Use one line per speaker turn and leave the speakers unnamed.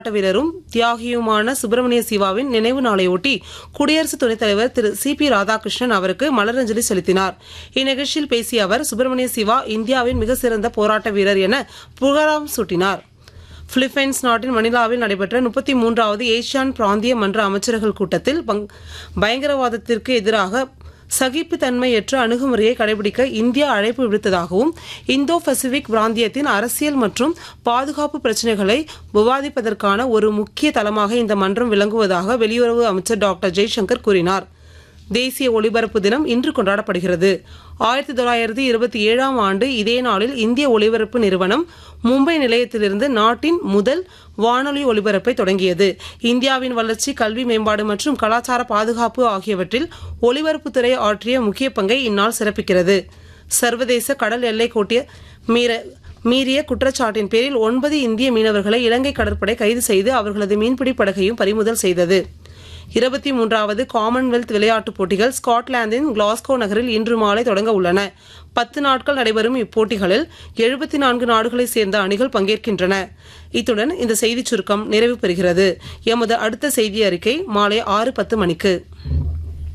போராட்ட வீரரும் தியாகியுமான சுப்பிரமணிய சிவாவின் நினைவு நாளையொட்டி குடியரசு துணைத் தலைவர் திரு சி பி ராதாகிருஷ்ணன் அவருக்கு மலரஞ்சலி செலுத்தினார் இந்நிகழ்ச்சியில் பேசிய அவர் சுப்பிரமணிய சிவா இந்தியாவின் மிக சிறந்த போராட்ட வீரர் என புகழாரம் சூட்டினார் பிலிப்பைன்ஸ் நாட்டின் மணிலாவில் நடைபெற்ற முப்பத்தி மூன்றாவது ஏசியான் பிராந்திய மன்ற அமைச்சர்கள் கூட்டத்தில் பங்- பயங்கரவாதத்திற்கு எதிராக சகிப்புத்தன்மையற்ற அணுகுமுறையை கடைபிடிக்க இந்தியா அழைப்பு விடுத்ததாகவும் இந்தோ பசிபிக் பிராந்தியத்தின் அரசியல் மற்றும் பாதுகாப்பு பிரச்சினைகளை விவாதிப்பதற்கான ஒரு முக்கிய தளமாக இந்த மன்றம் விளங்குவதாக வெளியுறவு அமைச்சர் டாக்டர் ஜெய்சங்கர் கூறினார் தேசிய ஒலிபரப்பு தினம் இன்று கொண்டாடப்படுகிறது ஆயிரத்தி தொள்ளாயிரத்தி இருபத்தி ஏழாம் ஆண்டு இதே நாளில் இந்திய ஒலிபரப்பு நிறுவனம் மும்பை நிலையத்திலிருந்து நாட்டின் முதல் வானொலி ஒலிபரப்பை தொடங்கியது இந்தியாவின் வளர்ச்சி கல்வி மேம்பாடு மற்றும் கலாச்சார பாதுகாப்பு ஆகியவற்றில் ஒலிபரப்புத்துறை ஆற்றிய முக்கிய பங்கை இந்நாள் சிறப்பிக்கிறது சர்வதேச கடல் எல்லை கோட்டிய மீற மீறிய குற்றச்சாட்டின் பேரில் ஒன்பது இந்திய மீனவர்களை இலங்கை கடற்படை கைது செய்து அவர்களது மீன்பிடி படகையும் பறிமுதல் செய்தது இருபத்தி மூன்றாவது காமன்வெல்த் விளையாட்டுப் போட்டிகள் ஸ்காட்லாந்தின் கிளாஸ்கோ நகரில் இன்று மாலை தொடங்க உள்ளன பத்து நாட்கள் நடைபெறும் இப்போட்டிகளில் எழுபத்தி நான்கு நாடுகளைச் சேர்ந்த அணிகள் பங்கேற்கின்றன இத்துடன் இந்த செய்திச் சுருக்கம் நிறைவு பெறுகிறது எமது அடுத்த செய்தி அறிக்கை மாலை ஆறு பத்து மணிக்கு